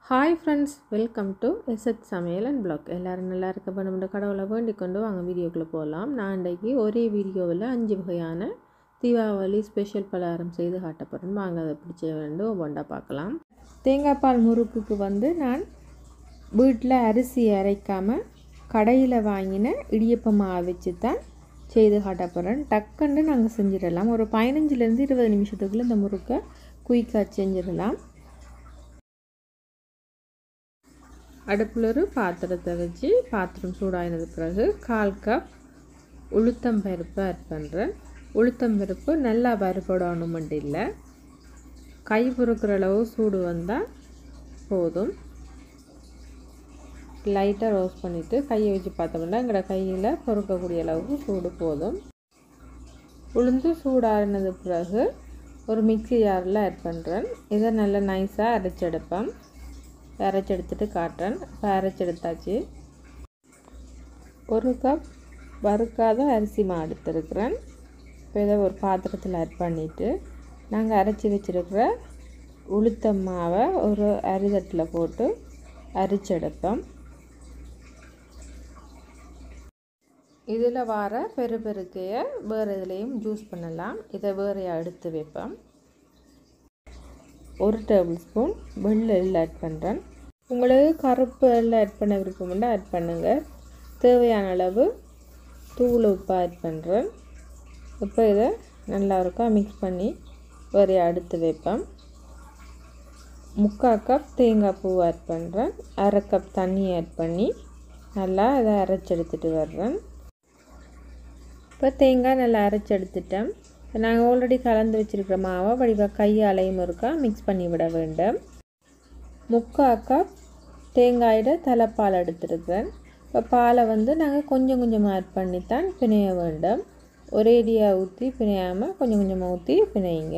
hi friends welcome to எஸ்எத் சமையல் and black எல்லோரும் நல்லா இருக்க பண்ணுற கடவுளை வேண்டிக் கொண்டு வாங்க வீடியோக்குள்ளே போகலாம் நான் இன்றைக்கி ஒரே வீடியோவில் அஞ்சு வகையான தீபாவளி ஸ்பெஷல் பலகாரம் செய்து காட்டப்படுறேன் வாங்க அதை பிடிச்ச வேண்டும் ஒவ்வொன்றா பார்க்கலாம் தேங்காய் பால் முறுக்குக்கு வந்து நான் வீட்டில் அரிசி அரைக்காமல் கடையில் வாங்கின இடியப்ப மாவு வச்சு தான் செய்து காட்டப்படுறேன் டக்குன்னு நாங்கள் செஞ்சிடலாம் ஒரு பதினஞ்சுலேருந்து இருபது நிமிஷத்துக்குள்ளே இந்த முறுக்கை குயிக்காக செஞ்சிடலாம் அடுப்பில் ஒரு பாத்திரத்தை வச்சு பாத்திரம் சூடாயினது பிறகு கால் கப் உளுத்தம் பருப்பு ஆட் பண்ணுறேன் உளுத்தம் பருப்பு நல்லா வறுபடணும் மட்டும் இல்லை கை பொறுக்கிற அளவு சூடு வந்தால் போதும் லைட்டாக ரோஸ்ட் பண்ணிவிட்டு கையை வச்சு பார்த்தோம்னா எங்களோட கையில் பொறுக்கக்கூடிய அளவுக்கு சூடு போதும் உளுந்து சூடாறினது பிறகு ஒரு மிக்சி ஜாரில் ஆட் பண்ணுறேன் இதை நல்லா நைஸாக அரைச்செடுப்பேன் அரைச்சி எடுத்துகிட்டு காட்டுறேன் இப்போ அரைச்சி எடுத்தாச்சு ஒரு கப் வறுக்காத அரிசி மா எடுத்துருக்குறேன் இப்போ இதை ஒரு பாத்திரத்தில் ஆட் பண்ணிவிட்டு நாங்கள் அரைச்சி வச்சுருக்கிற உளுத்த மாவை ஒரு அரிதட்டில் போட்டு அரிச்செடுப்போம் இதில் வர பெரு பெருக்கையை வேறு இதுலேயும் ஜூஸ் பண்ணலாம் இதை வேறையாக எடுத்து வைப்பேன் ஒரு டேபிள் ஸ்பூன் வெள்ளை எள்ளு ஆட் பண்ணுறேன் உங்களுக்கு கருப்பு எள்ளு ஆட் பண்ண விருப்பம்னா ஆட் பண்ணுங்கள் தேவையான அளவு தூள் உப்பு ஆட் பண்ணுறேன் இப்போ இதை நல்லா இருக்கா மிக்ஸ் பண்ணி வேறு அடுத்து வைப்பேன் முக்கால் கப் தேங்காய் பூ ஆட் பண்ணுறேன் அரை கப் தண்ணி ஆட் பண்ணி நல்லா இதை அரைச்சி எடுத்துகிட்டு வர்றேன் இப்போ தேங்காய் நல்லா அரைச்சி எடுத்துட்டேன் நாங்கள் ஆல்ரெடி கலந்து வச்சுருக்கிற மாவை வடிவாக கையாலையும் இருக்கா மிக்ஸ் பண்ணி விட வேண்டும் முக்கால் கப் தேங்காயோட தலைப்பால் எடுத்துருக்கிறேன் இப்போ பாலை வந்து நாங்கள் கொஞ்சம் கொஞ்சமாக ஆட் பண்ணித்தான் பிணைய வேண்டும் ஒரேடியாக ஊற்றி பிணையாமல் கொஞ்சம் கொஞ்சமாக ஊற்றி பிணையுங்க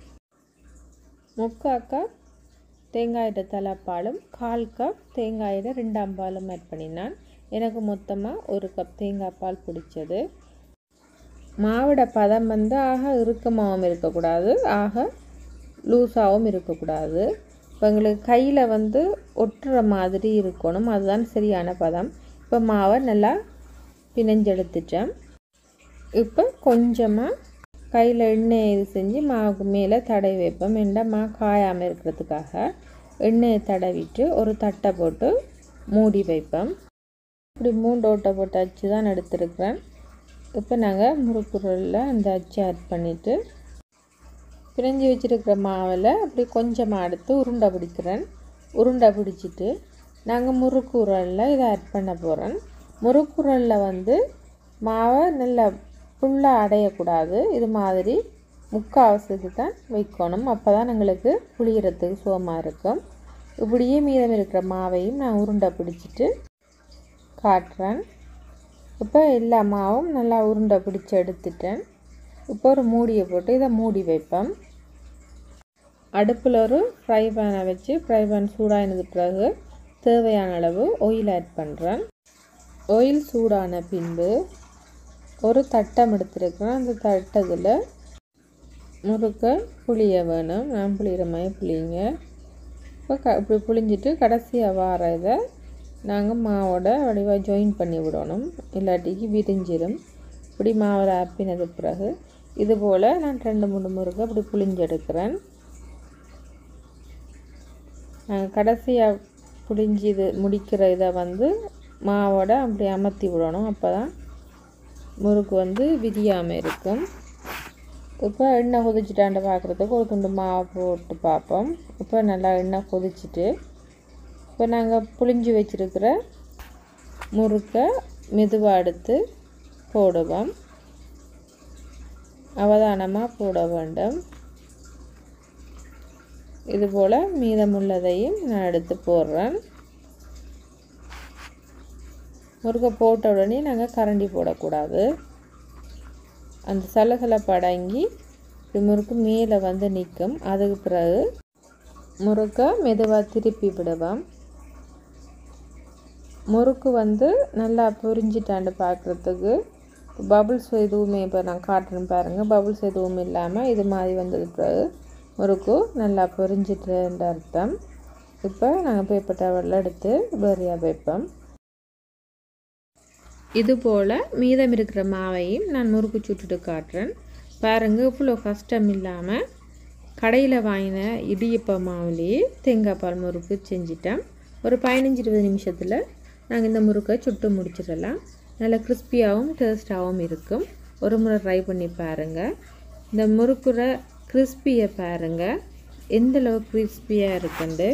முக்கால் கப் தேங்காயோட தலைப்பாலும் கால் கப் தேங்காயோட ரெண்டாம் பாலும் ஆட் பண்ணினான் எனக்கு மொத்தமாக ஒரு கப் தேங்காய் பால் பிடிச்சது மாவோட பதம் வந்து ஆக இறுக்கமாகவும் இருக்கக்கூடாது ஆக லூஸாகவும் இருக்கக்கூடாது இப்போ எங்களுக்கு கையில் வந்து ஒட்டுற மாதிரி இருக்கணும் அதுதான் சரியான பதம் இப்போ மாவை நல்லா பிணைஞ்செடுத்துட்டேன் இப்போ கொஞ்சமாக கையில் எண்ணெய் இது செஞ்சு மாவுக்கு மேலே தடவி வைப்போம் ஏண்டா மா காயாமல் இருக்கிறதுக்காக எண்ணெயை தடவிட்டு ஒரு தட்டை போட்டு மூடி வைப்போம் இப்படி மூண்டு ஓட்டை போட்டு அச்சு தான் எடுத்துருக்குறேன் இப்போ நாங்கள் முறுக்குருளில் அந்த அச்சு ஆட் பண்ணிவிட்டு பிரிஞ்சு வச்சுருக்கிற மாவில் அப்படி கொஞ்சமாக எடுத்து உருண்டை பிடிக்கிறேன் உருண்டை பிடிச்சிட்டு நாங்கள் முறுக்கு உரலில் இதை ஆட் பண்ண போகிறேன் முறுக்கு உரலில் வந்து மாவை நல்லா ஃபுல்லாக அடையக்கூடாது இது மாதிரி முக்கால்வாசிக்கு தான் வைக்கணும் அப்போ தான் எங்களுக்கு புளியறதுக்கு சுகமாக இருக்கும் இப்படியே மீதம் இருக்கிற மாவையும் நான் உருண்டை பிடிச்சிட்டு காட்டுறேன் இப்போ எல்லா மாவும் நல்லா உருண்டை பிடிச்சி எடுத்துட்டேன் இப்போ ஒரு மூடியை போட்டு இதை மூடி வைப்பேன் அடுப்பில் ஒரு ஃப்ரை பேனை வச்சு ஃப்ரை பேன் சூடானது பிறகு தேவையான அளவு ஆயில் ஆட் பண்ணுறேன் ஆயில் சூடான பின்பு ஒரு தட்டம் எடுத்துருக்கிறேன் அந்த தட்டத்தில் முறுக்க புளிய வேணும் நான் புளிகிற மாதிரி புளிங்க இப்போ க இப்படி புளிஞ்சிட்டு கடைசியாக வார இதை நாங்கள் மாவோட வடிவாக ஜாயின் பண்ணி விடணும் இல்லாட்டிக்கு விரிஞ்சிடும் இப்படி மாவில் ஆப்பினது பிறகு இது போல் நான் ரெண்டு மூணு முறுக்கு அப்படி புளிஞ்செடுக்கிறேன் கடைசியாக புளிஞ்சி இது முடிக்கிற இதை வந்து மாவோட அப்படி அமர்த்தி விடணும் அப்போ தான் முறுக்கு வந்து விரியாமல் இருக்கும் இப்போ எண்ணெய் கொதிச்சிட்டாண்ட பார்க்குறதுக்கு ஒரு துண்டு மாவு போட்டு பார்ப்போம் இப்போ நல்லா எண்ணெய் கொதிச்சிட்டு இப்போ நாங்கள் புளிஞ்சு வச்சுருக்கிற முறுக்கை மெதுவாக எடுத்து போடுவோம் அவதானமாக போட வேண்டும் இதுபோல் மீதமுள்ளதையும் நான் எடுத்து போடுறேன் முறுக்கை போட்ட உடனே நாங்கள் கரண்டி போடக்கூடாது அந்த சலசலப்பு அடங்கி முறுக்கு மேலே வந்து நிற்கும் அதுக்கு பிறகு முறுக்கை மெதுவாக திருப்பி விடுவோம் முறுக்கு வந்து நல்லா பொரிஞ்சிட்டாண்டு பார்க்குறதுக்கு பபுள்ஸ் எதுவுமே இப்போ நான் காட்டுறேன் பாருங்கள் பபுள்ஸ் எதுவும் இல்லாமல் இது மாதிரி வந்தது பிறகு முறுக்கு நல்லா பொரிஞ்சிட்டுன்ற அர்த்தம் இப்போ நாங்கள் பேப்பர் டவலில் எடுத்து வேறையாக வைப்போம் இது போல் மீதம் இருக்கிற மாவையும் நான் முறுக்கு சுட்டுட்டு காட்டுறேன் பாருங்கள் இவ்வளோ கஷ்டம் இல்லாமல் கடையில் வாங்கின இடியப்ப மாவுலேயே தேங்காய் பால் முறுக்கு செஞ்சிட்டேன் ஒரு பதினஞ்சு இருபது நிமிஷத்தில் நாங்கள் இந்த முறுக்கை சுட்டு முடிச்சிடலாம் நல்லா கிறிஸ்பியாகவும் டேஸ்ட்டாகவும் இருக்கும் ஒரு முறை ட்ரை பண்ணி பாருங்கள் இந்த முறுக்குற கிறிஸ்பியை பாருங்கள் எந்த அளவுக்கு கிறிஸ்பியாக இருக்குண்டு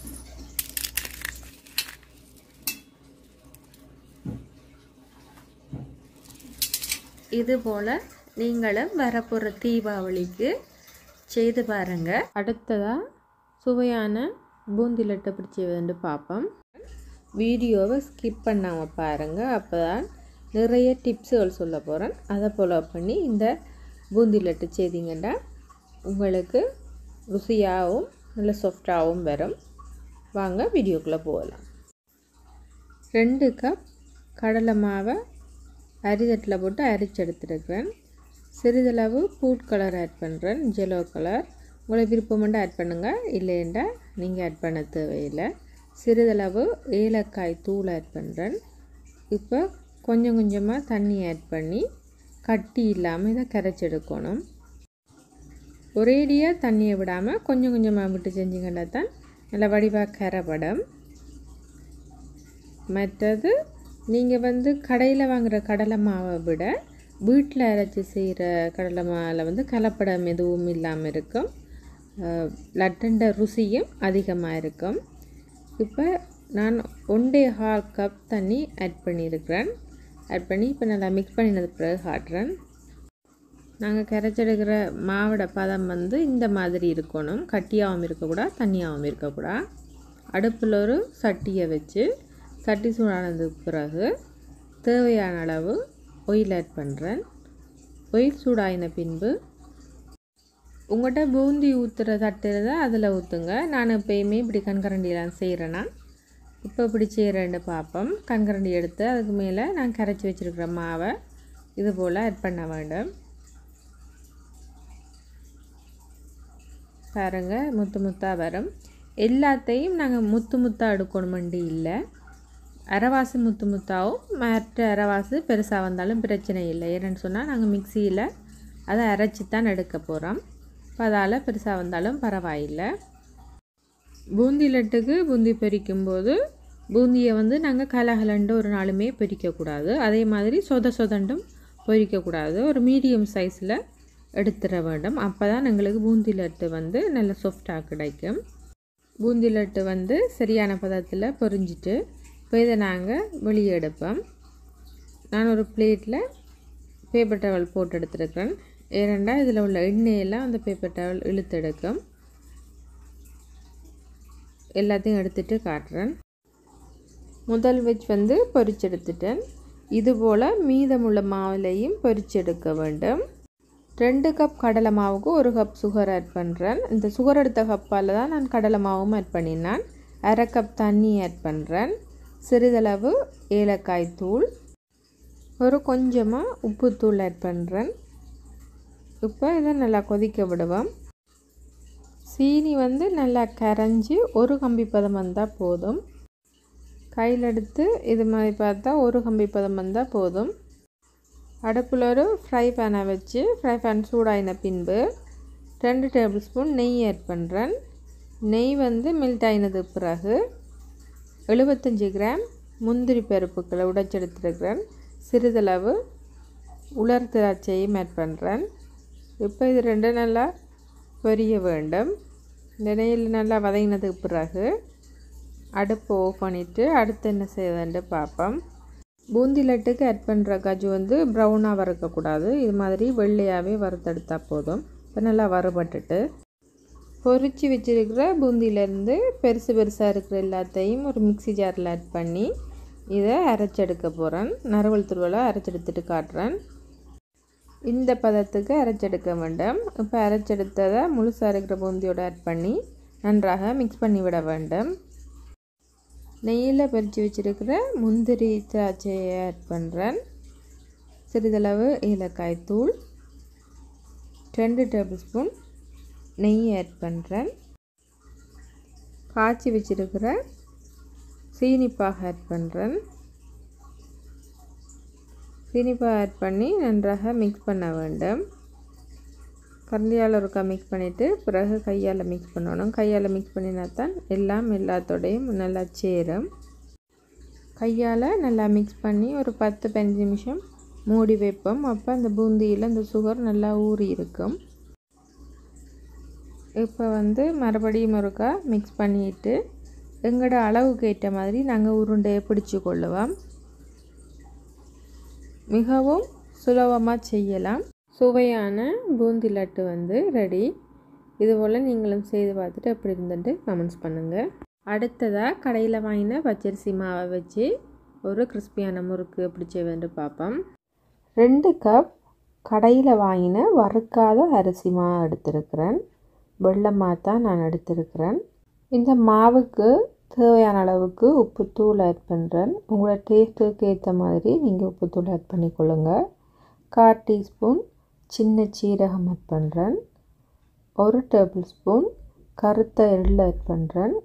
இது போல் நீங்களும் வரப்போகிற தீபாவளிக்கு செய்து பாருங்கள் அடுத்ததாக சுவையான பூந்தி லட்டு எப்படி செய்வதுன்னு பார்ப்போம் வீடியோவை ஸ்கிப் பண்ணாமல் பாருங்கள் அப்போ தான் நிறைய டிப்ஸுகள் சொல்ல போகிறேன் அதை ஃபாலோ பண்ணி இந்த பூந்தி லட்டு செய்தீங்கன்னா உங்களுக்கு ருசியாகவும் நல்ல சாஃப்டாகவும் வரும் வாங்க வீடியோக்குள்ளே போகலாம் ரெண்டு கப் கடலை மாவை அரிதட்டில் போட்டு அரிச்சு எடுத்துருக்கிறேன் சிறிதளவு ஃபுட் கலர் ஆட் பண்ணுறேன் ஜெலோ கலர் உங்களை விருப்பமெண்டா ஆட் பண்ணுங்கள் இல்லைண்டா நீங்கள் ஆட் பண்ண தேவையில்லை சிறிதளவு ஏலக்காய் தூள் ஆட் பண்ணுறேன் இப்போ கொஞ்சம் கொஞ்சமாக தண்ணி ஆட் பண்ணி கட்டி இல்லாமல் இதை கரைச்செடுக்கணும் ஒரேடியாக தண்ணியை விடாமல் கொஞ்சம் கொஞ்சமாக விட்டு செஞ்சிங்கன்னா தான் நல்லா வடிவாக கரைப்படும் மற்றது நீங்கள் வந்து கடையில் வாங்குகிற கடலை மாவை விட வீட்டில் அரைச்சி செய்கிற கடலை மாவில் வந்து கலப்படம் எதுவும் இல்லாமல் இருக்கும் லட்டண்ட ருசியும் அதிகமாக இருக்கும் இப்போ நான் ஒன்றே ஹால் கப் தண்ணி ஆட் பண்ணியிருக்கிறேன் ஆட் பண்ணி இப்போ நல்லா மிக்ஸ் பண்ணினது பிறகு காட்டுறேன் நாங்கள் கரைச்செடுக்கிற மாவோட பதம் வந்து இந்த மாதிரி இருக்கணும் கட்டியாகவும் இருக்கக்கூடாது தண்ணியாகவும் இருக்கக்கூடாது அடுப்பில் ஒரு சட்டியை வச்சு சட்டி சூடானதுக்கு பிறகு தேவையான அளவு ஒயில் ஆட் பண்ணுறேன் ஒயில் சூடாயின பின்பு உங்கள்கிட்ட பூந்தி ஊற்றுற தட்டு இருந்தால் அதில் ஊற்றுங்க நான் எப்பயுமே இப்படி கண்கரண்டியெலாம் செய்கிறேன்னா இப்போ இப்படி செய்கிறேன்னு பார்ப்போம் கண்கரண்டி எடுத்து அதுக்கு மேலே நான் கரைச்சி வச்சுருக்கிற மாவை இது போல் ஆட் பண்ண வேண்டும் பாருங்கள் முத்து முத்தாக வரும் எல்லாத்தையும் நாங்கள் முத்து முத்தாக எடுக்கணுமெண்டு இல்லை அரைவாசி முத்து முத்தாவும் மற்ற அரைவாசி பெருசாக வந்தாலும் பிரச்சனை இல்லை ஏன்னு சொன்னால் நாங்கள் மிக்சியில் அதை அரைச்சி தான் எடுக்க போகிறோம் இப்போ அதால் பெருசாக வந்தாலும் பரவாயில்லை பூந்தி லட்டுக்கு பூந்தி பொரிக்கும்போது பூந்தியை வந்து நாங்கள் கலகலண்டு ஒரு நாளுமே பொரிக்கக்கூடாது அதே மாதிரி சொத சொதண்டும் பொரிக்கக்கூடாது ஒரு மீடியம் சைஸில் எடுத்துட வேண்டும் அப்போ தான் எங்களுக்கு பூந்தி லட்டு வந்து நல்ல சாஃப்டாக கிடைக்கும் பூந்தி லட்டு வந்து சரியான பதத்தில் பொரிஞ்சிட்டு இப்போ இதை நாங்கள் வெளியே எடுப்போம் நான் ஒரு பிளேட்டில் பேப்பர் டவல் போட்டு எடுத்துருக்கிறேன் ஏனெண்டா இதில் உள்ள எண்ணெயெல்லாம் அந்த பேப்பர் டவல் இழுத்தெடுக்கும் எல்லாத்தையும் எடுத்துகிட்டு காட்டுறேன் முதல் வெஜ் வந்து பொரிச்செடுத்துட்டேன் இதுபோல் மீதமுள்ள மாவுலையும் பொரிச்செடுக்க வேண்டும் ரெண்டு கப் கடலை மாவுக்கு ஒரு கப் சுகர் ஆட் பண்ணுறேன் இந்த சுகர் எடுத்த கப்பால் தான் நான் கடலை மாவும் ஆட் பண்ணினேன் அரை கப் தண்ணி ஆட் பண்ணுறேன் சிறிதளவு ஏலக்காய் தூள் ஒரு கொஞ்சமாக உப்புத்தூள் ஆட் பண்ணுறேன் இப்போ இதை நல்லா கொதிக்க விடுவோம் சீனி வந்து நல்லா கரைஞ்சி ஒரு கம்பி பதம் வந்தால் போதும் கையில் எடுத்து இது மாதிரி பார்த்தா ஒரு கம்பி பதம் வந்தால் போதும் அடுப்பில் ஒரு ஃப்ரை பேனை வச்சு ஃப்ரை பேன் சூடாயின பின்பு ரெண்டு டேபிள் ஸ்பூன் நெய் ஆட் பண்ணுறேன் நெய் வந்து மெல்ட் ஆயினது பிறகு எழுபத்தஞ்சி கிராம் முந்திரி பருப்புக்களை உடைச்செடுத்துருக்கிறேன் சிறிதளவு உலர் திராட்சையும் ஆட் பண்ணுறேன் இப்போ இது ரெண்டும் நல்லா பொரிய வேண்டும் இந்த நெய்யில் நல்லா வதங்கினதுக்கு பிறகு அடுப்பை ஆஃப் பண்ணிவிட்டு அடுத்து என்ன செய்யுதுன்ட்டு பார்ப்போம் பூந்தி லட்டுக்கு ஆட் பண்ணுற கஜு வந்து ப்ரௌனாக வறுக்கக்கூடாது இது மாதிரி வெள்ளையாகவே வறுத்தெடுத்தால் போதும் இப்போ நல்லா வறுபட்டுட்டு பொரிச்சு வச்சுருக்கிற பூந்தியிலேருந்து பெருசு பெருசாக இருக்கிற எல்லாத்தையும் ஒரு மிக்சி ஜாரில் ஆட் பண்ணி இதை அரைச்செடுக்க போகிறேன் நறுவல் துருவலாக அரைச்செடுத்துட்டு காட்டுறேன் இந்த பதத்துக்கு அரைச்செடுக்க வேண்டும் இப்போ அரைச்செடுத்ததை முழுசாக இருக்கிற பூந்தியோடு ஆட் பண்ணி நன்றாக மிக்ஸ் பண்ணி விட வேண்டும் நெய்யில் பறித்து வச்சுருக்கிற முந்திரி திராட்சையை ஆட் பண்ணுறேன் சிறிதளவு ஏலக்காய் தூள் ரெண்டு டேபிள் ஸ்பூன் நெய் ஆட் பண்ணுறேன் காய்ச்சி வச்சிருக்கிற சீனிப்பாக ஆட் பண்ணுறேன் சீனிப்பாக ஆட் பண்ணி நன்றாக மிக்ஸ் பண்ண வேண்டும் கரண்டியால் ஒருக்கா மிக்ஸ் பண்ணிவிட்டு பிறகு கையால் மிக்ஸ் பண்ணணும் கையால் மிக்ஸ் பண்ணினா தான் எல்லாம் எல்லாத்தோடையும் நல்லா சேரும் கையால் நல்லா மிக்ஸ் பண்ணி ஒரு பத்து பதினஞ்சு நிமிஷம் மூடி வைப்போம் அப்போ அந்த பூந்தியில் அந்த சுகர் நல்லா ஊறி இருக்கும் இப்போ வந்து மறுபடியும் ஒருக்கா மிக்ஸ் பண்ணிவிட்டு எங்களோட அளவுக்கு ஏற்ற மாதிரி நாங்கள் உருண்டையை பிடிச்சு கொள்ளுவோம் மிகவும் சுலபமாக செய்யலாம் சுவையான பூந்தி லட்டு வந்து ரெடி இதுபோல் நீங்களும் செய்து பார்த்துட்டு எப்படி இருந்துட்டு கமெண்ட்ஸ் பண்ணுங்கள் அடுத்ததாக கடையில் வாங்கின பச்சரிசி மாவை வச்சு ஒரு கிறிஸ்பியான முறுக்கு எப்படி செய்வேன்னு பார்ப்போம் ரெண்டு கப் கடையில் வாங்கின வறுக்காத அரிசி மாவு எடுத்திருக்கிறேன் வெள்ளை மாவு தான் நான் எடுத்திருக்கிறேன் இந்த மாவுக்கு தேவையான அளவுக்கு உப்புத்தூள் ஆட் பண்ணுறேன் உங்களோட டேஸ்ட்டுக்கு ஏற்ற மாதிரி நீங்கள் உப்புத்தூள் ஆட் பண்ணிக்கொள்ளுங்க கால் டீஸ்பூன் சின்ன சீரகம் ஆட் பண்ணுறேன் ஒரு டேபிள் ஸ்பூன் கருத்த எள் ஆட் பண்ணுறேன்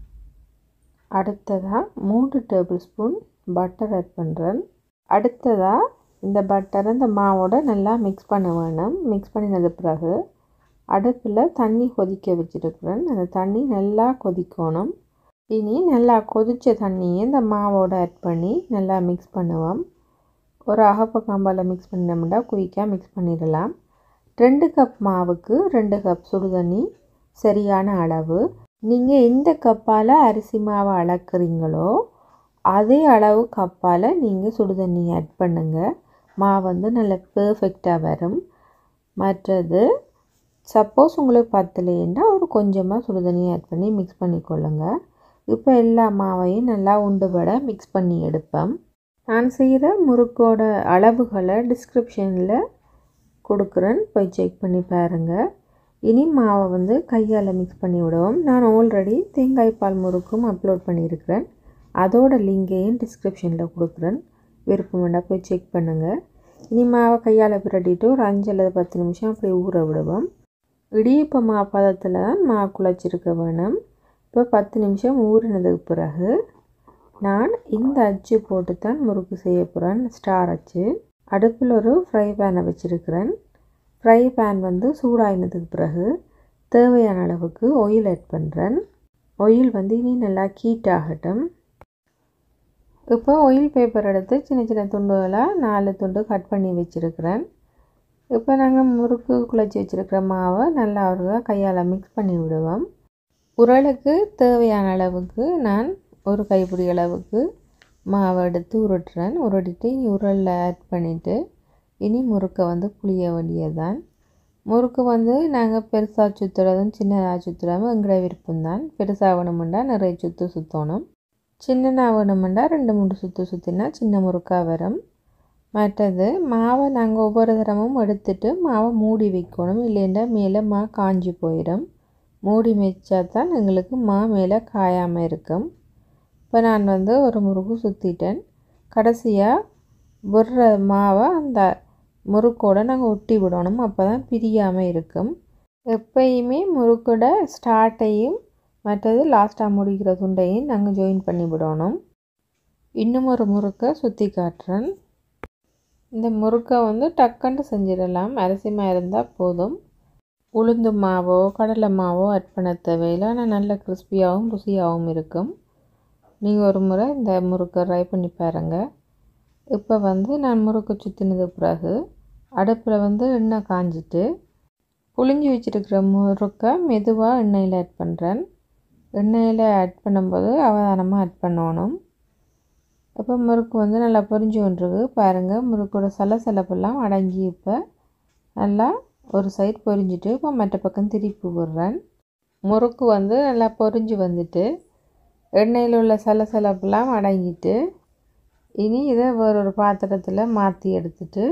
அடுத்ததாக மூன்று டேபிள் ஸ்பூன் பட்டர் ஆட் பண்ணுறேன் அடுத்ததாக இந்த பட்டரை இந்த மாவோட நல்லா மிக்ஸ் பண்ண வேணும் மிக்ஸ் பண்ணினது பிறகு அடுப்பில் தண்ணி கொதிக்க வச்சுருக்கிறேன் அந்த தண்ணி நல்லா கொதிக்கணும் இனி நல்லா கொதித்த தண்ணியை இந்த மாவோட ஆட் பண்ணி நல்லா மிக்ஸ் பண்ணுவோம் ஒரு அகப்ப கம்பால் மிக்ஸ் பண்ணினோம்னா குயிக்காக மிக்ஸ் பண்ணிடலாம் ரெண்டு கப் மாவுக்கு ரெண்டு கப் சுடு தண்ணி சரியான அளவு நீங்கள் எந்த கப்பால் அரிசி மாவை அளக்குறீங்களோ அதே அளவு கப்பால் நீங்கள் சுடு தண்ணி ஆட் பண்ணுங்கள் மாவு வந்து நல்ல பெர்ஃபெக்டாக வரும் மற்றது சப்போஸ் உங்களுக்கு பத்தலைன்னா ஒரு கொஞ்சமாக சுடு தண்ணி ஆட் பண்ணி மிக்ஸ் பண்ணிக்கொள்ளுங்க இப்போ எல்லா மாவையும் நல்லா உண்டுபட மிக்ஸ் பண்ணி எடுப்பேன் நான் செய்கிற முறுக்கோட அளவுகளை டிஸ்கிரிப்ஷனில் கொடுக்குறேன் போய் செக் பண்ணி பாருங்கள் இனி மாவை வந்து கையால் மிக்ஸ் பண்ணி விடுவோம் நான் ஆல்ரெடி தேங்காய் பால் முறுக்கும் அப்லோட் பண்ணியிருக்கிறேன் அதோட லிங்கையும் டிஸ்கிரிப்ஷனில் கொடுக்குறேன் விருப்பம் வேண்டாம் போய் செக் பண்ணுங்கள் இனி மாவை கையால் பிரட்டிட்டு ஒரு அஞ்சு அல்லது பத்து நிமிஷம் அப்படி ஊற விடுவோம் இடியப்ப மா பதத்தில் தான் மா குழச்சிருக்க வேணும் இப்போ பத்து நிமிஷம் ஊறினதுக்கு பிறகு நான் இந்த அச்சு போட்டு தான் முறுக்கு செய்ய போகிறேன் ஸ்டார் அச்சு அடுப்பில் ஒரு ஃப்ரை பேனை வச்சுருக்கிறேன் ஃப்ரை பேன் வந்து சூடாயினதுக்கு பிறகு தேவையான அளவுக்கு ஆயில் ஆட் பண்ணுறேன் ஆயில் வந்து இனி நல்லா ஹீட் ஆகட்டும் இப்போ ஆயில் பேப்பர் எடுத்து சின்ன சின்ன துண்டுகளாக நாலு துண்டு கட் பண்ணி வச்சுருக்கிறேன் இப்போ நாங்கள் முறுக்கு குழச்சி வச்சுருக்கிற மாவை நல்லா ஒரு கையால் மிக்ஸ் பண்ணி விடுவோம் உரலுக்கு தேவையான அளவுக்கு நான் ஒரு கைப்பிடி அளவுக்கு மாவை எடுத்து உருட்டுறேன் உருட்டிட்டு உரலில் ஆட் பண்ணிவிட்டு இனி முறுக்கை வந்து புளிய வேண்டியதுதான் முறுக்கு வந்து நாங்கள் பெருசாக சுற்றுறதும் சின்னதாக சுற்றுறதும் எங்களோட விருப்பம்தான் பெருசாக வேணுமெண்டா நிறைய சுற்று சுற்றணும் சின்னதாக வேணுமெண்டா ரெண்டு மூணு சுற்று சுற்றினா சின்ன முறுக்காக வரும் மற்றது மாவை நாங்கள் ஒவ்வொரு தரமும் எடுத்துட்டு மாவை மூடி வைக்கணும் இல்லைன்னா மேலே மா காஞ்சி போயிடும் மூடி வச்சா தான் எங்களுக்கு மா மேலே காயாமல் இருக்கும் இப்போ நான் வந்து ஒரு முறுக்கு சுற்றிட்டேன் கடைசியாக விடுற மாவை அந்த முறுக்கோடு நாங்கள் ஒட்டி விடணும் அப்போ தான் பிரியாமல் இருக்கும் எப்பயுமே முறுக்கோட ஸ்டார்ட்டையும் மற்றது லாஸ்ட்டாக முடிக்கிற துண்டையும் நாங்கள் ஜாயின் பண்ணி விடணும் இன்னும் ஒரு முறுக்கை சுற்றி காட்டுறேன் இந்த முறுக்கை வந்து டக்குன்னு செஞ்சிடலாம் அரிசி மா இருந்தால் போதும் உளுந்து மாவோ கடலை மாவோ ஆட் பண்ண தேவையில்லை ஆனால் நல்ல கிறிஸ்பியாகவும் ருசியாகவும் இருக்கும் நீங்கள் ஒரு முறை இந்த முறுக்கை ட்ரை பண்ணி பாருங்கள் இப்போ வந்து நான் முறுக்கு சுற்றினது பிறகு அடுப்பில் வந்து எண்ணெய் காஞ்சிட்டு புளிஞ்சி வச்சுருக்கிற முறுக்கை மெதுவாக எண்ணெயில் ஆட் பண்ணுறேன் எண்ணெயில் ஆட் பண்ணும்போது அவதானமாக ஆட் பண்ணணும் இப்போ முறுக்கு வந்து நல்லா பொரிஞ்சு கொண்டிருக்கு பாருங்கள் முறுக்கோட சலசலப்பெல்லாம் அடங்கி இப்போ நல்லா ஒரு சைடு பொரிஞ்சிட்டு இப்போ மற்ற பக்கம் திருப்பி விடுறேன் முறுக்கு வந்து நல்லா பொரிஞ்சு வந்துட்டு எண்ணெயில் உள்ள சலசலப்பெல்லாம் அடங்கிட்டு இனி இதை வேறொரு பாத்திரத்தில் மாற்றி எடுத்துட்டு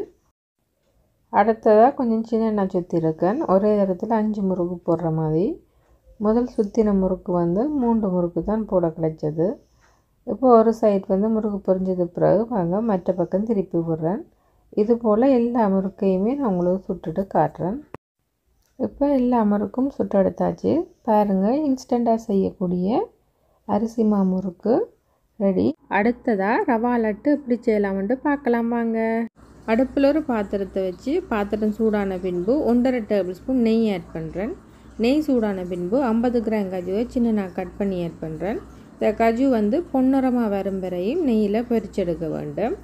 அடுத்ததாக கொஞ்சம் சின்ன எண்ணெய் சுற்றிருக்கேன் ஒரே இடத்துல அஞ்சு முறுக்கு போடுற மாதிரி முதல் சுற்றின முறுக்கு வந்து மூன்று முறுக்கு தான் போட கிடைச்சது இப்போ ஒரு சைடு வந்து முறுக்கு பொரிஞ்சது பிறகு வாங்க மற்ற பக்கம் திருப்பி விடுறேன் இது போல் எல்லா முறுக்கையுமே நான் உங்களுக்கு சுட்டுட்டு காட்டுறேன் இப்போ எல்லா முறுக்கும் சுட்டு எடுத்தாச்சு பாருங்கள் இன்ஸ்டண்ட்டாக செய்யக்கூடிய அரிசி மாமுறுக்கு ரெடி அடுத்ததாக ரவா லட்டு எப்படி செய்யலாம்னு பார்க்கலாம் வாங்க அடுப்பில் ஒரு பாத்திரத்தை வச்சு பாத்திரம் சூடான பின்பு ஒன்றரை டேபிள் ஸ்பூன் நெய் ஆட் பண்ணுறேன் நெய் சூடான பின்பு ஐம்பது கிராம் கஜுவை சின்ன நான் கட் பண்ணி ஆட் பண்ணுறேன் இந்த கஜு வந்து பொன்னிறமாக வரும் வரையும் நெய்யில் பொரிச்செடுக்க வேண்டும்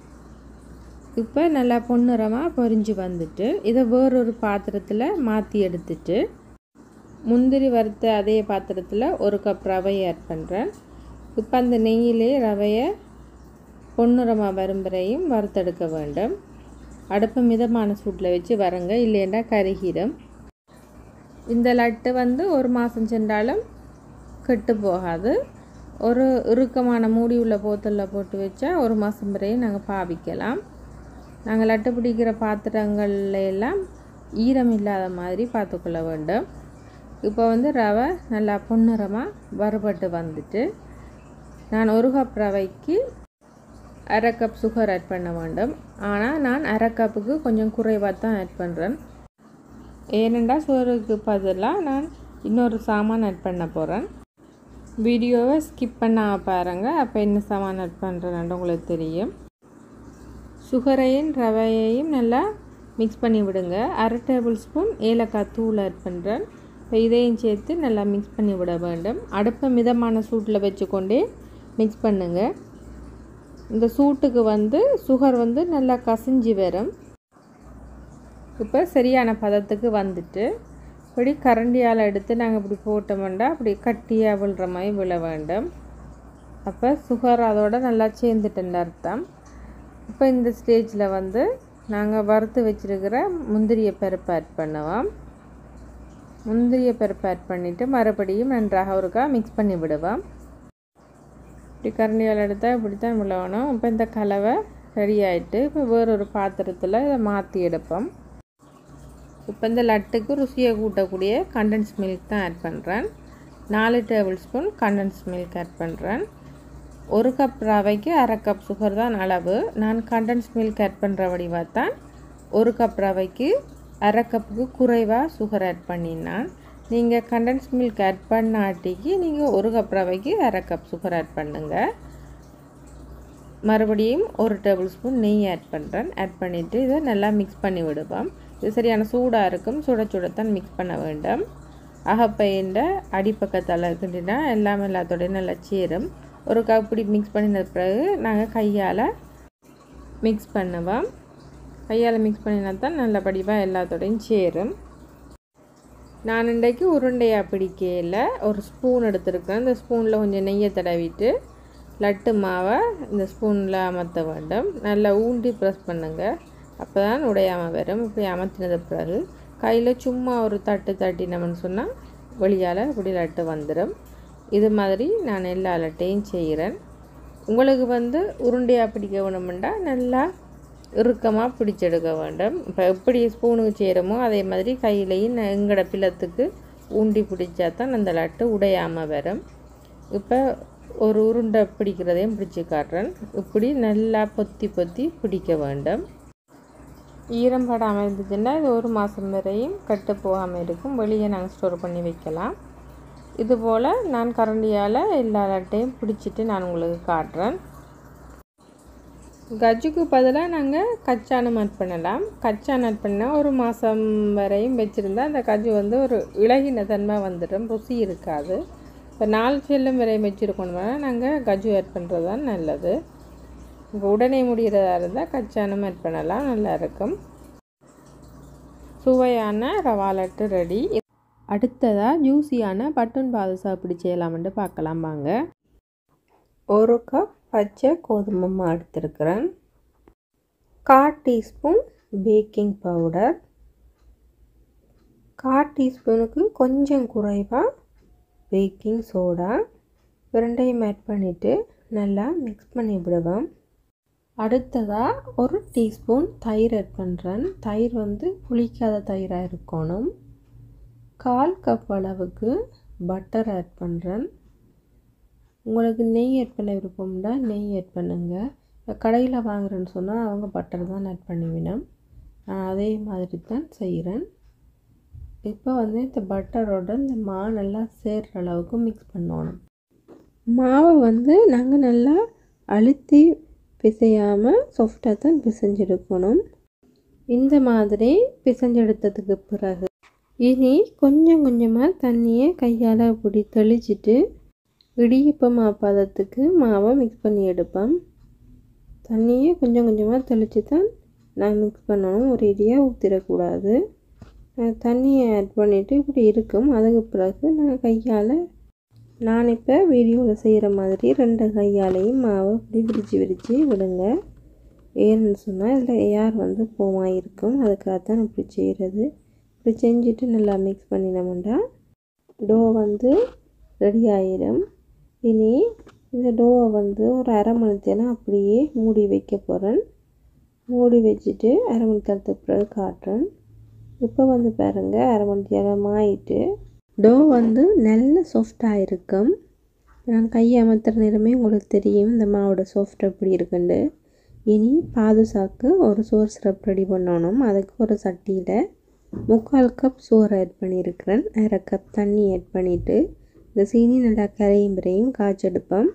இப்போ நல்லா பொன்னிறமாக பொரிஞ்சு வந்துட்டு இதை வேறொரு பாத்திரத்தில் மாற்றி எடுத்துட்டு முந்திரி வறுத்த அதே பாத்திரத்தில் ஒரு கப் ரவையை ஆட் பண்ணுறேன் இப்போ அந்த நெய்யிலே ரவையை பொன்னிறமாக வரும் வரையும் வறுத்தெடுக்க வேண்டும் அடுப்பு மிதமான சூட்டில் வச்சு வரங்க இல்லைன்னா கருகிடும் இந்த லட்டு வந்து ஒரு மாதம் சென்றாலும் கெட்டு போகாது ஒரு இறுக்கமான மூடி உள்ள போத்தலில் போட்டு வச்சா ஒரு மாதம் வரையும் நாங்கள் பாவிக்கலாம் நாங்கள் லட்டு பிடிக்கிற பாத்திரங்கள்ல எல்லாம் ஈரம் இல்லாத மாதிரி பார்த்துக்கொள்ள வேண்டும் இப்போ வந்து ரவை நல்லா பொன்னிறமாக வறுபட்டு வந்துட்டு நான் ஒரு கப் ரவைக்கு அரை கப் சுகர் ஆட் பண்ண வேண்டும் ஆனால் நான் அரை கப்புக்கு கொஞ்சம் குறைவாக தான் ஆட் பண்ணுறேன் ஏனெண்டா சோறுக்கு பதிலாக நான் இன்னொரு சாமான் ஆட் பண்ண போகிறேன் வீடியோவை ஸ்கிப் பண்ண பாருங்க அப்போ என்ன சாமான் ஆட் பண்ணுறேன்னு உங்களுக்கு தெரியும் சுகரையும் ரவையையும் நல்லா மிக்ஸ் பண்ணி விடுங்க அரை டேபிள் ஸ்பூன் ஏலக்காய் தூள் ஆட் பண்ணுறேன் இப்போ இதையும் சேர்த்து நல்லா மிக்ஸ் பண்ணி விட வேண்டும் அடுப்பை மிதமான சூட்டில் வச்சுக்கொண்டே மிக்ஸ் பண்ணுங்கள் இந்த சூட்டுக்கு வந்து சுகர் வந்து நல்லா கசிஞ்சு வரும் இப்போ சரியான பதத்துக்கு வந்துட்டு இப்படி கரண்டியால் எடுத்து நாங்கள் இப்படி போட்டோம்னா அப்படி கட்டியாக விழுற மாதிரி விழ வேண்டும் அப்போ சுகர் அதோட நல்லா சேர்ந்துட்டுன்ற அர்த்தம் இப்போ இந்த ஸ்டேஜில் வந்து நாங்கள் வறுத்து வச்சுருக்கிற முந்திரிய பருப்பு ஆட் பண்ணுவோம் முந்திரிய பருப்பு ஆட் பண்ணிவிட்டு மறுபடியும் நன்றாக ஒருக்கா மிக்ஸ் பண்ணி விடுவோம் இப்படி கரண்டியால் எடுத்தால் இப்படி தான் விழணும் இப்போ இந்த கலவை ரெடி ஆகிட்டு இப்போ வேறொரு பாத்திரத்தில் இதை மாற்றி எடுப்போம் இப்போ இந்த லட்டுக்கு ருசியை கூட்டக்கூடிய கண்டன்ஸ் மில்க் தான் ஆட் பண்ணுறேன் நாலு tablespoon condensed milk add பண்ணுறேன் ஒரு கப் ரவைக்கு அரை கப் சுகர் தான் அளவு நான் கண்டன்ஸ் மில்க் ஆட் பண்ணுற வடிவாக தான் ஒரு கப் ரவைக்கு அரை கப்புக்கு குறைவாக சுகர் ஆட் பண்ணினான் நீங்கள் கண்டன்ஸ் மில்க் ஆட் பண்ணாட்டிக்கு நீங்கள் ஒரு கப் ரவைக்கு அரை கப் சுகர் ஆட் பண்ணுங்கள் மறுபடியும் ஒரு டேபிள் ஸ்பூன் நெய் ஆட் பண்ணுறேன் ஆட் பண்ணிவிட்டு இதை நல்லா மிக்ஸ் பண்ணி விடுவோம் இது சரியான சூடாக இருக்கும் சுட சுடத்தான் மிக்ஸ் பண்ண வேண்டும் அகப்பையின்ற அடிப்பக்கத்தில் இருக்கின்றனா எல்லாமே எல்லாத்தோடையும் நல்லா சேரும் ஒரு கப்படி மிக்ஸ் பண்ணின பிறகு நாங்கள் கையால் மிக்ஸ் பண்ணுவோம் கையால் மிக்ஸ் பண்ணினா தான் நல்லபடியாக எல்லாத்தோடையும் சேரும் நான் இன்றைக்கு உருண்டையாக பிடிக்கையில் ஒரு ஸ்பூன் எடுத்துருக்கேன் இந்த ஸ்பூனில் கொஞ்சம் நெய்யை தடவிட்டு லட்டு மாவை இந்த ஸ்பூனில் அமர்த்த வேண்டும் நல்லா ஊண்டி ப்ரெஸ் பண்ணுங்கள் அப்போ தான் உடையாமல் வரும் இப்படி அமர்த்தினது பிறகு கையில் சும்மா ஒரு தட்டு தட்டினோம்னு சொன்னால் வெளியால் இப்படி லட்டு வந்துடும் இது மாதிரி நான் எல்லா லட்டையும் செய்கிறேன் உங்களுக்கு வந்து உருண்டையாக பிடிக்க வேணுமெண்டா நல்லா இறுக்கமாக பிடிச்செடுக்க வேண்டும் இப்போ எப்படி ஸ்பூனுக்கு செய்கிறோமோ அதே மாதிரி கையிலையும் எங்கட பிள்ளத்துக்கு ஊண்டி பிடிச்சா தான் அந்த லட்டு உடையாமல் வரும் இப்போ ஒரு உருண்டை பிடிக்கிறதையும் பிடிச்சி காட்டுறேன் இப்படி நல்லா பொத்தி பொத்தி பிடிக்க வேண்டும் ஈரம் படாமல் இருந்துச்சுன்னா இது ஒரு மாதம் வரையும் கட்டு போகாமல் இருக்கும் வெளியே நாங்கள் ஸ்டோர் பண்ணி வைக்கலாம் இதுபோல் நான் கரண்டியால் எல்லா லட்டையும் பிடிச்சிட்டு நான் உங்களுக்கு காட்டுறேன் கஜுக்கு பதிலாக நாங்கள் கச்சானம் ஆட் பண்ணலாம் கச்சான் ஆட் பண்ணால் ஒரு மாதம் வரையும் வச்சுருந்தா அந்த கஜு வந்து ஒரு இலகின தன்மை வந்துடும் ருசி இருக்காது இப்போ நாலு செல்லும் வரையும் வச்சுருக்கணும்னா நாங்கள் கஜு ஆட் பண்ணுறது தான் நல்லது இப்போ உடனே முடிகிறதா இருந்தால் கச்சானம் ஆட் பண்ணலாம் நல்லாயிருக்கும் சுவையான ரவா லட்டு ரெடி அடுத்ததாக ஜூஸியான பட்டன் பாதுஷா எப்படி செய்யலாம்னு பார்க்கலாம் வாங்க ஒரு கப் பச்சை கோதுமை மாவு எடுத்துருக்கிறேன் கால் டீஸ்பூன் பேக்கிங் பவுடர் கால் டீஸ்பூனுக்கு கொஞ்சம் குறைவாக பேக்கிங் சோடா ரெண்டையும் ஆட் பண்ணிவிட்டு நல்லா மிக்ஸ் பண்ணி விடுவேன் அடுத்ததாக ஒரு டீஸ்பூன் தயிர் ஆட் பண்ணுறேன் தயிர் வந்து புளிக்காத தயிராக இருக்கணும் கால் கப் அளவுக்கு பட்டர் ஆட் பண்ணுறேன் உங்களுக்கு நெய் ஆட் பண்ண விருப்பம்னா நெய் ஆட் பண்ணுங்கள் இப்போ கடையில் வாங்குறேன்னு சொன்னால் அவங்க பட்டர் தான் ஆட் பண்ணுவினோம் நான் அதே மாதிரி தான் செய்கிறேன் இப்போ வந்து இந்த பட்டரோட இந்த மா நல்லா சேர்கிற அளவுக்கு மிக்ஸ் பண்ணணும் மாவை வந்து நாங்கள் நல்லா அழுத்தி பிசையாமல் சாஃப்டாக தான் பிசைஞ்செடுக்கணும் இந்த மாதிரி பிசைஞ்செடுத்ததுக்கு பிறகு இனி கொஞ்சம் கொஞ்சமாக தண்ணியை கையால் அப்படி தெளிச்சிட்டு இடியப்பமா பதத்துக்கு மாவை மிக்ஸ் பண்ணி எடுப்போம் தண்ணியை கொஞ்சம் கொஞ்சமாக தெளித்து தான் நான் மிக்ஸ் பண்ணணும் ஒரு இடியாக ஊற்றிடக்கூடாது தண்ணியை ஆட் பண்ணிவிட்டு இப்படி இருக்கும் அதுக்கு பிறகு நான் கையால் நான் இப்போ வீடியோவில் செய்கிற மாதிரி ரெண்டு கையாலையும் மாவை இப்படி விரித்து விரித்து விடுங்க ஏன்னு சொன்னால் இதில் ஏர் வந்து போமா இருக்கும் அதுக்காக தான் இப்படி செய்கிறது இப்படி செஞ்சுட்டு நல்லா மிக்ஸ் பண்ணினோம்னா டோ வந்து ரெடி ஆயிடும் இனி இந்த டோவை வந்து ஒரு அரை மணி நேரம் அப்படியே மூடி வைக்க போகிறேன் மூடி வச்சுட்டு அரை மணி நேரத்துக்கு பிறகு காட்டுறேன் இப்போ வந்து பாருங்கள் அரை மணி நேரம் ஆயிட்டு டோ வந்து நல்ல சாஃப்டாக இருக்கும் நான் கையை அமர்த்துற நேரமே உங்களுக்கு தெரியும் இந்த மாவோட சாஃப்ட் எப்படி இருக்குண்டு இனி பாதுசாக்கு ஒரு சோறு சிரப் ரெடி பண்ணணும் அதுக்கு ஒரு சட்டியில் முக்கால் கப் சோறு ஆட் பண்ணியிருக்கிறேன் அரை கப் தண்ணி ஆட் பண்ணிவிட்டு இந்த சீனி நல்லா கரையும் பிறையும் காய்ச்செடுப்பேன்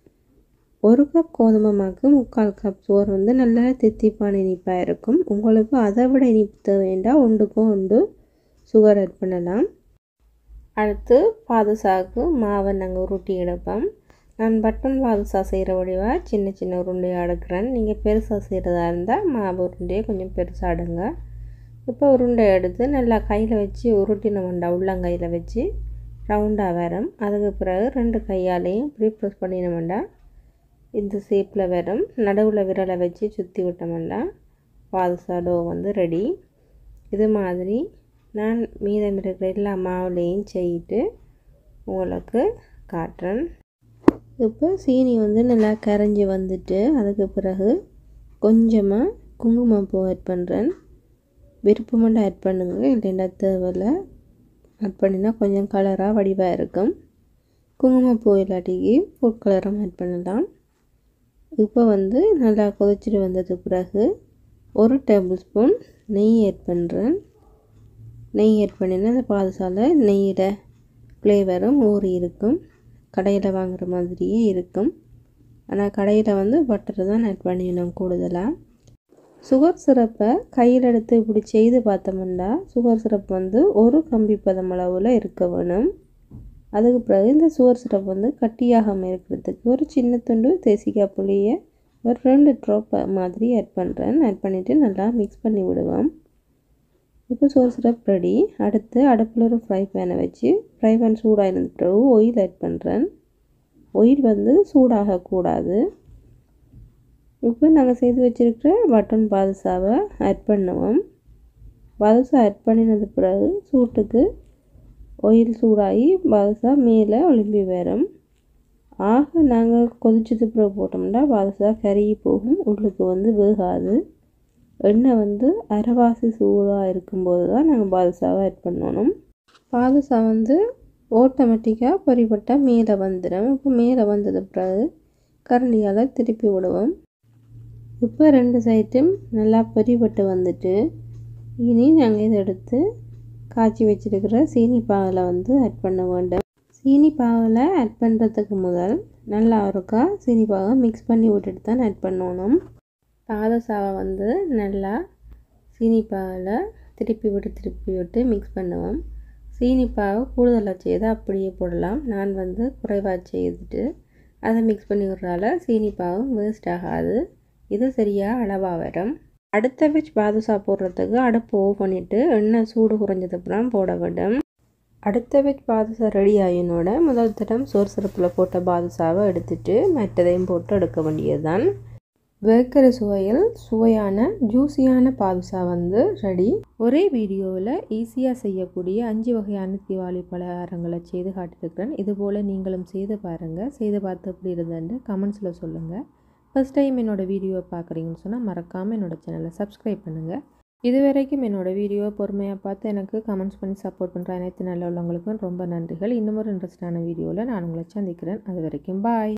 ஒரு கப் கோதுமை மாவுக்கு முக்கால் கப் சோறு வந்து நல்லா தித்திப்பான இனிப்பாக இருக்கும் உங்களுக்கு அதை விட இனிப்பு தேவைண்டா ஒன்றுக்கும் ஒன்று சுகர் ஆட் பண்ணலாம் அடுத்து பாதுசாக்கு மாவை நாங்கள் உருட்டி எடுப்போம் நான் பட்டன் பாதுசா செய்கிற வடிவாக சின்ன சின்ன உருண்டையாக எடுக்கிறேன் நீங்கள் பெருசாக செய்கிறதா இருந்தால் மாவு உருண்டையை கொஞ்சம் பெருசாக எடுங்க இப்போ உருண்டை எடுத்து நல்லா கையில் வச்சு உருட்டினோம்டா உள்ளங்கையில் வச்சு ரவுண்டாக வரும் அதுக்கு பிறகு ரெண்டு கையாலையும் இப்படி ப்ரெஸ் பண்ணினோம்டா இந்த ஷேப்பில் வரும் நடுவில் விரலை வச்சு சுற்றி விட்டோம்டா பாதுசா டோ வந்து ரெடி இது மாதிரி நான் மீதம் இருக்கிற எல்லா மாவுலேயும் செய்யிட்டு உங்களுக்கு காட்டுறேன் இப்போ சீனி வந்து நல்லா கரைஞ்சி வந்துட்டு அதுக்கு பிறகு கொஞ்சமாக குங்குமப்பூ ஆட் பண்ணுறேன் விருப்பமெண்டு ஆட் பண்ணுங்கள் இல்லைன்னா தேவையில்ல ஆட் பண்ணினா கொஞ்சம் கலராக வடிவாக இருக்கும் குங்குமப்பூ இல்லாட்டிக்கு ஃபுட் கலரும் ஆட் பண்ணலாம் இப்போ வந்து நல்லா கொதிச்சுட்டு வந்தது பிறகு ஒரு டேபிள் ஸ்பூன் நெய் ஆட் பண்ணுறேன் நெய் ஆட் பண்ணினா அந்த பாதுசால நெய்யில் ஃப்ளேவரும் ஊறி இருக்கும் கடையில் வாங்குகிற மாதிரியே இருக்கும் ஆனால் கடையில் வந்து பட்டர் தான் ஆட் பண்ணிடணும் கூடுதலாக சுகர் சிரப்பை கையில் எடுத்து இப்படி செய்து பார்த்தோம்னா சுகர் சிரப் வந்து ஒரு கம்பி பதம் அளவில் இருக்க வேணும் அதுக்கு பிறகு இந்த சுகர் சிரப் வந்து கட்டியாகாமல் இருக்கிறதுக்கு ஒரு சின்ன துண்டு தேசிக்காய் புளியை ஒரு ரெண்டு ட்ராப் மாதிரி ஆட் பண்ணுறேன் ஆட் பண்ணிவிட்டு நல்லா மிக்ஸ் பண்ணி விடுவேன் இப்போ சோறு சிரப் ரெடி அடுத்து அடுப்பில் ஒரு ஃப்ரை பேனை வச்சு ஃப்ரை பேன் சூடாக இருந்த பிறகு ஒயில் ஆட் பண்ணுறேன் ஒயில் வந்து சூடாகக்கூடாது இப்போ நாங்கள் செய்து வச்சுருக்கிற பட்டன் பாதுஷாவை ஆட் பண்ணுவோம் பாதுஷா ஆட் பண்ணினது பிறகு சூட்டுக்கு ஒயில் சூடாகி பாதுஷா மேலே ஒளிம்பி வரும் ஆக நாங்கள் கொதிச்சது பிறகு போட்டோம்னா பாதுஷா கருகி போகும் உள்ளுக்கு வந்து வேகாது எண்ணெய் வந்து அரைவாசி சூடாக இருக்கும்போது தான் நாங்கள் பாதுஷாவை ஆட் பண்ணணும் பாதுஷா வந்து ஆட்டோமேட்டிக்காக பொறிப்பட்டால் மேலே வந்துடும் இப்போ மேலே வந்தது பிறகு கரண்டியால் திருப்பி விடுவோம் இப்போ ரெண்டு சைட்டும் நல்லா பொறிப்பட்டு வந்துட்டு இனி நாங்கள் இதை எடுத்து காய்ச்சி வச்சுருக்கிற சீனி பாவில் வந்து ஆட் பண்ண வேண்டும் சீனி பாவில் ஆட் பண்ணுறதுக்கு முதல் நல்லா ஒருக்கா சீனி பாவை மிக்ஸ் பண்ணி விட்டுட்டு தான் ஆட் பண்ணணும் பாதசாவை வந்து நல்லா சீனி பாவில் திருப்பி விட்டு திருப்பி விட்டு மிக்ஸ் பண்ணுவோம் சீனி பாவை கூடுதலாக செய்து அப்படியே போடலாம் நான் வந்து குறைவாக செய்துட்டு அதை மிக்ஸ் பண்ணி விடுறதால சீனி பாவும் வேஸ்ட் ஆகாது இது சரியாக அளவாக வரும் அடுத்த பேட்ச் பாதுஷா போடுறதுக்கு அடுப்பு ஓ பண்ணிவிட்டு எண்ணெய் சூடு குறைஞ்சதுக்கப்புறம் போட வேண்டும் அடுத்த பேட்ச் பாதுஷா ரெடி ஆகினோட முதல் தடம் சோறு சிறப்பில் போட்ட பாதுஷாவை எடுத்துட்டு மற்றதையும் போட்டு எடுக்க வேண்டியது தான் வேர்க்கிற சுவையில் சுவையான ஜூஸியான பாதுஷா வந்து ரெடி ஒரே வீடியோவில் ஈஸியாக செய்யக்கூடிய அஞ்சு வகையான தீபாவளி பலகாரங்களை செய்து காட்டியிருக்கிறேன் இதுபோல் நீங்களும் செய்து பாருங்கள் செய்து பார்த்து எப்படி இருந்ததுன்னு கமெண்ட்ஸில் சொல்லுங்கள் ஃபஸ்ட் டைம் என்னோடய வீடியோவை பார்க்குறீங்கன்னு சொன்னால் மறக்காமல் என்னோடய சேனலை சப்ஸ்கிரைப் பண்ணுங்கள் இது வரைக்கும் என்னோடய வீடியோவை பொறுமையாக பார்த்து எனக்கு கமெண்ட்ஸ் பண்ணி சப்போர்ட் பண்ணுற அனைத்து நல்ல உள்ளவங்களுக்கும் ரொம்ப நன்றிகள் இன்னும் ஒரு இன்ட்ரெஸ்டான வீடியோவில் நான் உங்களை சந்திக்கிறேன் அது வரைக்கும் பாய்